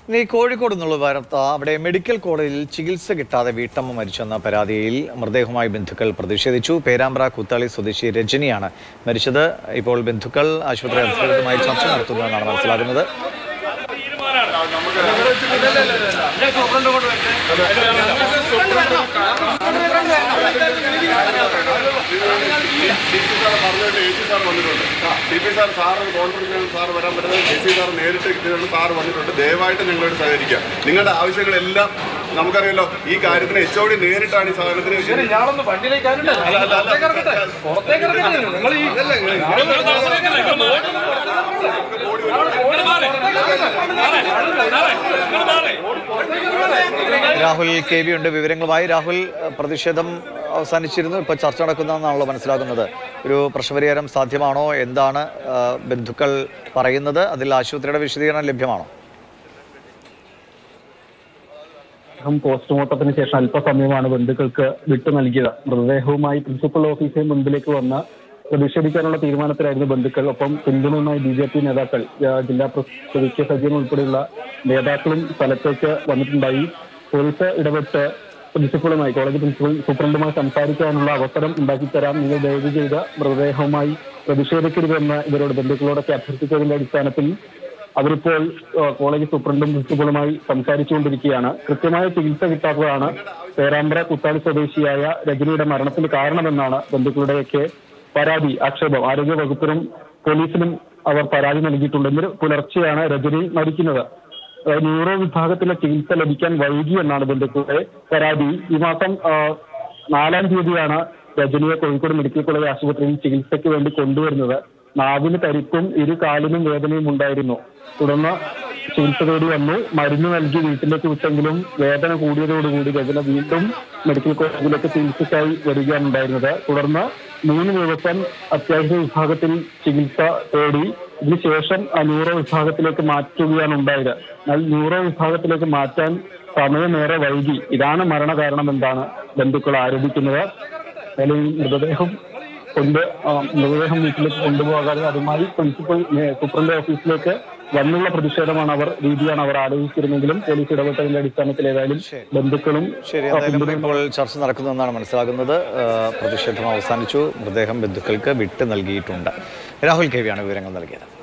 ഇനി കോഴിക്കോട് എന്നുള്ള വാർത്ത അവിടെ മെഡിക്കൽ കോളേജിൽ ചികിത്സ കിട്ടാതെ വീട്ടമ്മ മരിച്ചെന്ന പരാതിയിൽ മൃതദേഹവുമായി ബന്ധുക്കൾ പ്രതിഷേധിച്ചു പേരാമ്പ്ര കുത്താളി സ്വദേശി രജനിയാണ് മരിച്ചത് ഇപ്പോൾ ബന്ധുക്കൾ ആശുപത്രി അധികൃതരുമായി ചർച്ച നടത്തുന്നതെന്നാണ് മനസ്സിലാകുന്നത് ഡി പി സാർ പറഞ്ഞിട്ട് എ സി സാർ വന്നിട്ടുണ്ട് D P sir sir conference sir വരാൻ പറ്റുന്നത് എ സി സാർ നേരിട്ട് ഇതിനുള്ള സാർ വന്നിട്ടുണ്ട് ദയവായിട്ട് ഞങ്ങളോട് സഹകരിക്കുക നിങ്ങളുടെ ആവശ്യങ്ങളെല്ലാം നമുക്കറിയാലോ ഈ കാര്യത്തിന് എച്ച് ഒ ഡി നേരിട്ടാണ് ഈ സാധനത്തിന് ഞാനൊന്ന് വണ്ടിയിലേക്ക് കയറണ്ടേ? അല്ല, അല്ല, അല്ല. പുറത്തേക്ക് ഇറങ്ങട്ടെ? പുറത്തേക്ക് ഇറങ്ങട്ടെ? നിങ്ങൾ ഈ രാഹുൽ കെ വി ഉണ്ട് വിവരങ്ങളുമായി രാഹുൽ ഏഹ്, പ്രതിഷേധം അവസാനിച്ചിരുന്നു ഇപ്പോൾ ചർച്ച നടക്കുന്നതെന്നാണല്ലോ മനസ്സിലാകുന്നത് ഒരു പ്രശ്നപരിഹാരം സാധ്യമാണോ എന്താണ് ഏഹ്, ബന്ധുക്കൾ പറയുന്നത് അതിൽ ആശുപത്രിയുടെ വിശദീകരണം ലഭ്യമാണോ മൃതദേഹം പോസ്റ്റ്മോർട്ടത്തിന് ശേഷം അല്പസമയമാണ് ബന്ധുക്കൾക്ക് വിട്ടു നൽകിയത് മൃതദേഹവുമായി പ്രിൻസിപ്പൽ ഓഫീസിന് മുൻപിലേക്ക് വന്ന് പ്രതിഷേധിക്കാനുള്ള തീരുമാനത്തിലായിരുന്നു ബന്ധുക്കൾ ഒപ്പം പിന്തുണയുമായി ബി ജെ പി നേതാക്കൾ ആ, ജില്ലാ പ്രസിഡന്റ് കെ സജീവൻ ഉൾപ്പെടെയുള്ള നേതാക്കളും സ്ഥലത്തേക്ക് വന്നിട്ടുണ്ടായി പോലീസ് ഇടപെട്ട് പ്രിൻസിപ്പളുമായി കോളേജ് പ്രിൻസിപ്പൽ സൂപ്രണ്ടുമായി സംസാരിക്കാനുള്ള അവസരം ഉണ്ടാക്കിത്തരാം നിങ്ങൾ ദയവ് ചെയ്ത് മൃതദേഹവുമായി പ്രതിഷേധിക്കരുതെന്ന് ഇവരോട് ബന്ധുക്കളോടൊക്കെ അഭ്യർത്ഥിച്ചതിന്റെ അടിസ്ഥാനത്തിൽ അവരിപ്പോൾ ആ, കോളേജ് സൂപ്രണ്ടും പ്രിൻസിപ്പളുമായി സംസാരിച്ചുകൊണ്ടിരിക്കുകയാണ് കൃത്യമായ ചികിത്സ കിട്ടാത്തതാണ് പേരാമ്പ്ര കുത്താടി സ്വദേശിയായ രജനിയുടെ മരണത്തിന് കാരണമെന്നാണ് ബന്ധുക്കളുടെയൊക്കെ പരാതി ആക്ഷേപം ആരോഗ്യ വകുപ്പിനും പോലീസിനും അവർ പരാതി നൽകിയിട്ടുണ്ട് ഇന്ന് പുലർച്ചെയാണ് രജനി മരിക്കുന്നത് ആ, ന്യൂറോ വിഭാഗത്തിലെ ചികിത്സ ലഭിക്കാൻ വൈകി എന്നാണ് ബന്ധുക്കളുടെ പരാതി ഈ മാസം ആ, നാലാം തീയതിയാണ് രജനിയെ കോഴിക്കോട് മെഡിക്കൽ കോളേജ് ആശുപത്രിയിൽ ചികിത്സയ്ക്ക് വേണ്ടി കൊണ്ടുവരുന്നത് നാവിന് തരിപ്പും ഇരു കാലിനും വേദനയും ഉണ്ടായിരുന്നു തുടർന്ന് ചികിത്സ തേടി വന്നു മരുന്ന് നൽകി വീട്ടിലേക്ക് വിട്ടെങ്കിലും വേദന കൂടിയതോടുകൂടി രജന വീണ്ടും മെഡിക്കൽ കോളേജിലേക്ക് ചികിത്സയ്ക്കായി വരികയാണ് ഉണ്ടായിരുന്നത് തുടർന്ന് മൂന്ന് ദിവസം അത്യാവശ്യ വിഭാഗത്തിൽ ചികിത്സ തേടി ഇതിനുശേഷം ആ ന്യൂറോ വിഭാഗത്തിലേക്ക് മാറ്റുകയാണ് ഉണ്ടായത് എന്നാൽ ന്യൂറോ വിഭാഗത്തിലേക്ക് മാറ്റാൻ സമയമേറെ വൈകി ഇതാണ് മരണകാരണം എന്താണ് ബന്ധുക്കൾ ആരോപിക്കുന്നത് അല്ലെങ്കിൽ മൃതദേഹം കൊണ്ട് ആ, മൃതദേഹം വീട്ടിലേക്ക് കൊണ്ടുപോകാതെ അതുമായി പ്രിൻസിപ്പൽ ഏ, സൂപ്രണ്ട് ഓഫീസിലേക്ക് വന്നുള്ള പ്രതിഷേധമാണ് അവർ രീതിയാണ് അവർ ആലോചിച്ചിരുന്നെങ്കിലും പോലീസ് ഇടപെട്ടതിന്റെ അടിസ്ഥാനത്തിൽ ഏതായാലും ബന്ധുക്കളും ശരി ആ, എന്തായാലും പിന്തുണയും ഇപ്പോൾ ചർച്ച നടക്കുന്നതെന്നാണ് മനസ്സിലാകുന്നത് ഏഹ്, പ്രതിഷേധം അവസാനിച്ചു മൃതദേഹം ബന്ധുക്കൾക്ക് വിട്ട് നൽകിയിട്ടുണ്ട് രാഹുൽ കെ വിയാണ് വിവരങ്ങൾ നൽകിയത്